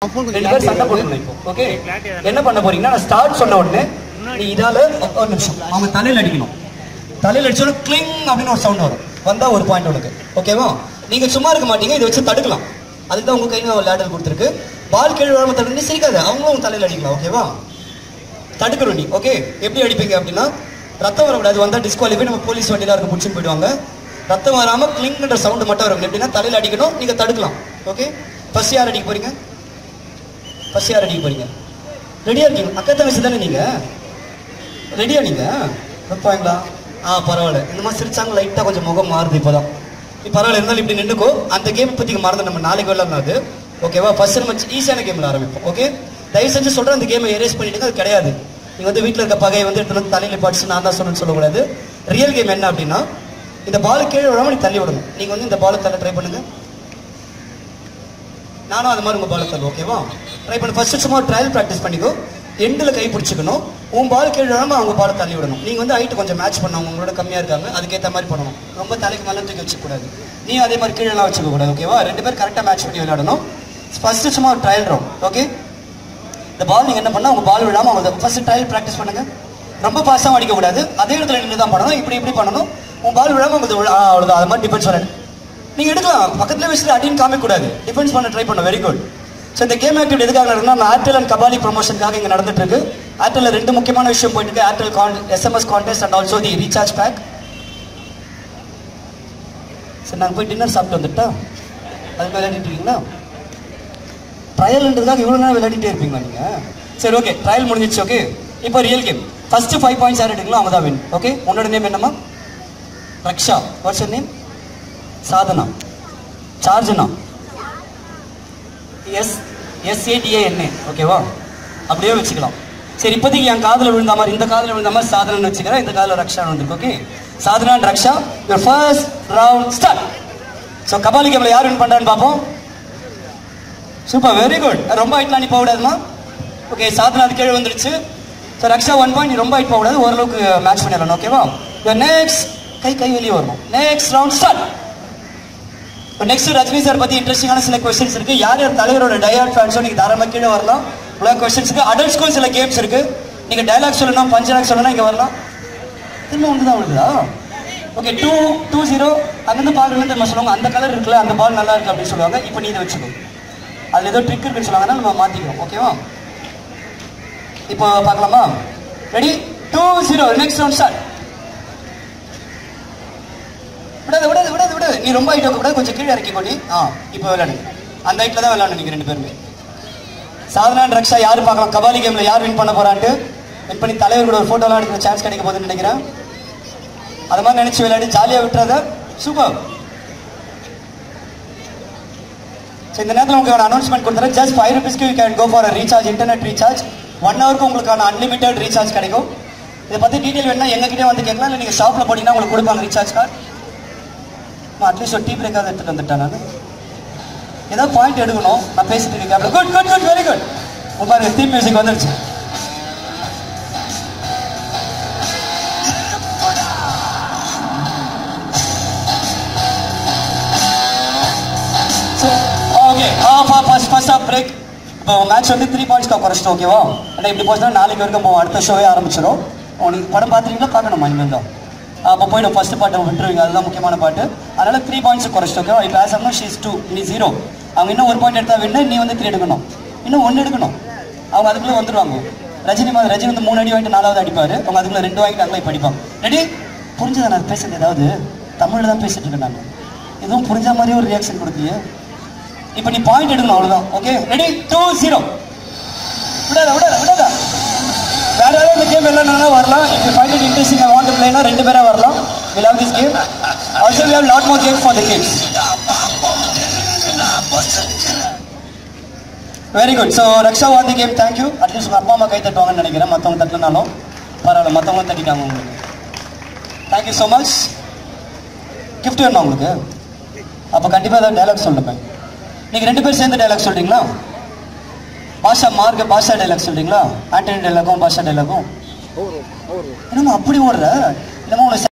ரெண்டு பேரும் சண்டை போட்டுக்கணும் இப்போ ஓகே என்ன பண்ண போறீங்கன்னா நான் ஸ்டார்ட் சொன்ன உடனே நீ இதால ஒரு நிமிஷம் அவங்க தலையில அடிக்கணும் தலையில அடிச்சோட கிளிங் அப்படின்னு ஒரு சவுண்ட் வரும் வந்தா ஒரு பாயிண்ட் உனக்கு ஓகேவா நீங்க சும்மா இருக்க மாட்டீங்க இதை வச்சு தடுக்கலாம் அதுக்கு தான் உங்க கையில லேடர் கொடுத்துருக்கு பால் கீழே விழாம தடுக்க நீ சிரிக்காத அவங்களும் உங்க தலையில அடிக்கலாம் ஓகேவா தடுக்கணும் நீ ஓகே எப்படி அடிப்பீங்க அப்படின்னா ரத்தம் வரக்கூடாது வந்தா டிஸ்குவாலிஃபை நம்ம போலீஸ் வண்டியில இருக்க பிடிச்சின்னு போயிடுவாங்க ரத்தம் வராம கிளிங்ன்ற சவுண்ட் மட்டும் வரும் எப்படின்னா தலையில அடிக்கணும் நீங்க தடுக்கலாம் ஓகே ஃபர்ஸ்ட் யார் அடிக்க போறீங்க ஃபர்ஸ்ட் யார் அடிக்க போறீங்க ரெடியா இருக்கீங்க அக்கா தங்கச்சி தானே நீங்க ரெடியா நீங்க வைப்பாங்களா ஆ பரவாயில்ல இந்த மாதிரி சிரிச்சாங்க லைட்டா கொஞ்சம் முகம் மாறுது இப்போதான் நீ பரவாயில்ல இருந்தாலும் இப்படி நின்னுக்கோ அந்த கேம் பத்தி மறந்து நம்ம நாளைக்கு விளையாடலாம் அது ஓகேவா ஃபர்ஸ்ட் நம்ம ஈஸியான கேம்ல ஆரம்பிப்போம் ஓகே தயவு செஞ்சு சொல்றேன் அந்த கேமை எரேஸ் பண்ணிட்டு அது கிடையாது நீங்க வந்து வீட்ல இருக்க பகையை வந்து எடுத்து வந்து தலையில படிச்சு நான் தான் சொன்னேன்னு சொல்லக்கூடாது ரியல் கேம் என்ன அப்படின்னா இந்த பால் கீழே விழாம நீ தள்ளி விடணும் நீங்க வந்து இந்த பாலை தள்ள ட்ரை பண்ணுங்க நானும் அது மாதிரி உங்க பாலை தள்ளும் ஓகேவா ட்ரை பண்ணு ஃபர்ஸ்ட் சும்மா ட்ரையல் ப்ராக்டிஸ் பண்ணிக்கோ எண்டில் கை பிடிச்சிக்கணும் உன் பால் கீழே விழாம அவங்க பாலை தள்ளி விடணும் நீங்க வந்து ஹைட் கொஞ்சம் மேட்ச் பண்ணவங்க உங்களோட கம்மியா இருக்காங்க அதுக்கேற்ற மாதிரி பண்ணணும் ரொம்ப தலைக்கு மேலே தூக்கி வச்சுக்க கூடாது நீ அதே மாதிரி கீழெல்லாம் வச்சுக்க கூடாது ஓகேவா ரெண்டு பேர் கரெக்டாக மேட்ச் பண்ணி விளையாடணும் ஃபர்ஸ்ட் சும்மா ஒரு ட்ரையல் ரவுண்ட் ஓகே இந்த பால் நீங்க என்ன பண்ணா உங்க பால் விழாம அவங்க ஃபர்ஸ்ட் ட்ரையல் ப்ராக்டிஸ் பண்ணுங்க ரொம்ப பாஸாக அடிக்க கூடாது அதே இடத்துல நின்று தான் பண்ணணும் இப்படி இப்படி பண்ணணும் உன் பால் விழாம உங்களுக்கு விழா- ஆ, அவ்வளவுதான் அது மாதிரி டிஃபென்ஸ் பண்ணணும் நீங்க எடுக்கலாம் பக்கத்துல வச்சுட்டு அடின்னு காமிக்க கூடாது டிஃபென்ஸ் பண்ண ட்ரை பண்ண வெரி குட் ஸோ இந்த கேம் ஆக்டிவிட்டி எதுக்காக நடக்குதுன்னா நான் ஏர்டெல் அண்ட் கபாலி ப்ரொமோஷனுக்காக இங்க நடந்துட்டு இருக்கு ஏர்டெல்ல ரெண்டு முக்கியமான விஷயம் போயிட்டு இருக்கு ஏர்டெல் கான் SMS contest and also the recharge pack சரி நாங்கள் போய் டின்னர் சாப்பிட்டு வந்துட்டா அதுக்கு விளையாடிட்டு இருக்கீங்களா ட்ரையல்ன்றதுக்காக இவ்வளோ நேரம் விளையாடிட்டே இருப்பீங்களா நீங்க சரி ஓகே ட்ரையல் முடிஞ்சிச்சு ஓகே இப்போ real game first five points யார் எடுங்களோ அவங்க தான் வின் ஓகே உன்னோட நேம் என்னம்மா Raksha what's your name Sadhana Sarjana S S A D A N A ஓகேவா அப்படியே வச்சுக்கலாம் சரி இப்போதைக்கு என் காதில் விழுந்த மாதிரி இந்த காதில் விழுந்த மாதிரி சாதனன்னு வச்சுக்கிறேன் இந்த காதில் ரக்ஷா வந்திருக்கு okay Sadhana and Raksha your first round start so Kabali கேமில் யார் வின் பண்ணுறான்னு பார்ப்போம் சூப்பர் வெரி குட் ரொம்ப ஹைட்லாம் நீ போகக்கூடாதுமா ஓகே சாதனா அது கீழே வந்துருச்சு ஸோ ரக்ஷா ஒன் பாயிண்ட் நீ ரொம்ப ஹைட் போகக்கூடாது ஓரளவுக்கு மேட்ச் பண்ணிடலாம் ஓகேவா நெக்ஸ்ட் கை கை வெளியே வரணும் next round start next Rajini sir பத்தி இன்ட்ரெஸ்டிங்கான சில கொஸ்டின்ஸ் இருக்கு யார் யார் தலைவரோட டயல் ஃபேன்ஸோ நீங்க தாராளமா கீழே வரலாம் உலக கொஸ்டின்ஸ்க்கு அடல்ட்ஸ்க்கும் சில கேம்ஸ் இருக்கு நீங்க டயலாக் சொல்லணும் பஞ்சலாக் சொல்லணும் இங்க வரலாம் திரும்ப ஒன்று தான் விழுதா ஓகே டூ டூ ஜீரோ அங்கிருந்து பால் விழுந்து நம்ம சொல்லுவாங்க அந்த கலர் இருக்குல்ல அந்த பால் நல்லா இருக்கு அப்படின்னு சொல்லுவாங்க இப்போ நீ இதை வச்சுக்கோ அதுல ஏதோ ட்ரிக் இருக்குன்னு சொல்லுவாங்க அதனால நம்ம மாத்திக்கிறோம் ஓகேவா இப்போ பார்க்கலாமா ready two zero next round start விடாது விடாது விடாது விடாது நீ ரொம்ப ஹைட் கூடாது கொஞ்சம் கீழே இறக்கி கொடி ஆ இப்போ விளையாடு அந்த ஹைட்ல தான் விளையாடணும் நீங்க ரெண்டு பேருமே சாதனா and ரக்ஷா யாரு பார்க்கலாம் கபாலி கேம்ல யார் வின் பண்ண போறான்ட்டு வின் பண்ணி தலைவர் கூட ஒரு போட்டோலாம் எடுக்கிற சான்ஸ் கிடைக்க போகுதுன்னு நினைக்கிறேன் அது மாதிரி நினைச்சு விளையாடி ஜாலியா விட்டுறத சூப்பர் ஸோ இந்த நேரத்தில் உங்களுக்கு ஒரு அனௌன்ஸ்மெண்ட் கொடுத்துறேன் ஜஸ்ட் ஃபைவ் ருபீஸ்க்கு you can go for recharge internet recharge one ஹவருக்கு உங்களுக்கான அன்லிமிட்டட் ரீசார்ஜ் கிடைக்கும் இதை பற்றி டீட்டெயில் வேணா எங்ககிட்டே வந்து கேட்கலாம் இல்லை நீங்கள் ஷாப்பில் போனீங்கன்னா உங்களுக்கு கொடுப்பாங்க ரீசார்ஜ் கார்டு நான் அட்லீஸ்ட் ஒரு டீ பிரேக்காவது எடுத்துட்டு வந்துட்டேன் நான் ஏதாவது பாயிண்ட் எடுக்கணும் நான் பேசிட்டு இருக்கேன் good good good very good பாருங்க தீம் மியூசிக் வந்துருச்சு okay ah first first half break இப்போ மேட்ச் வந்து த்ரீ பாயிண்ட்ஸ்க்கு குறைச்சிட்டோம் ஓகேவா ஆனால் இப்படி போச்சுன்னா நாளைக்கு வரைக்கும் போவோம் அடுத்த ஷோவே ஆரம்பிச்சிடும் உங்களுக்கு படம் பார்த்துருக்கீங்களா பார்க்கணுமா இனிமேல் தான் அப்போ போய்டும் ஃபர்ஸ்ட் பாட்டு விட்டுருவீங்க அதுதான் முக்கியமான பாட்டு அதனால த்ரீ பாயிண்ட்ஸ் குறைச்சிட்டு ஓகேவா இப்போ ஆஸ் ஆஃப்னா ஷீஸ் டூ நீ ஜீரோ அவங்க இன்னும் ஒரு பாயிண்ட் எடுத்தா வின்னு நீ வந்து த்ரீ எடுக்கணும் இன்னும் ஒன்று எடுக்கணும் அவங்க அதுக்குள்ளே வந்துருவாங்க ரஜினி மாதிரி ரஜினி வந்து மூணு அடி வாங்கிட்டு நாலாவது அடிப்பாரு அவங்க அதுக்குள்ள ரெண்டு வாங்கிட்டு அங்கே போய் படிப்பாங்க ரெடி புரிஞ்சதா நான் பேசுறது ஏதாவது தமிழில் தான் பேசிட்டு இருக்கேன் நான் எதுவும் புரிஞ்ச மாதிரியே ஒரு ரியாக்ஷன் கொடுக்கலையே இப்போ நீ பாயிண்ட் எடுக்கணும் அவ்வளவுதான் ஓகே ரெடி டூ ஜீரோ விடாத விடாத விடாத வேற யாராவது இந்த கேம் விளையாடணும்னா வரலாம் இப்போ find it interesting I want to பிளேனா ரெண்டு பேரா வரலாம் we love this game also we have lot more games for the kids very good so Raksha won the game thank you at least உங்கள் அப்பா அம்மா கை தட்டுவாங்கன்னு நினைக்கிறேன் மற்றவங்க தட்டுனாலும் பரவாயில்ல மற்றவங்களும் தட்டிட்டாங்க உங்களுக்கு தேங்க்யூ ஸோ மச் gift வேணுமா உங்களுக்கு அப்போ கண்டிப்பாக ஏதாவது டைலாக் சொல்லுங்கள் நீங்கள் ரெண்டு பேரும் சேர்ந்து டைலாக் சொல்கிறீங்களா பாஷா மார்க்க பாஷா டைலாக் சொல்கிறீங்களா ஆண்டனி டைலாக்கும் பாஷா டைலாக்கும் என்னம்மா அப்படி ஓடுற என்னமோ உனக்கு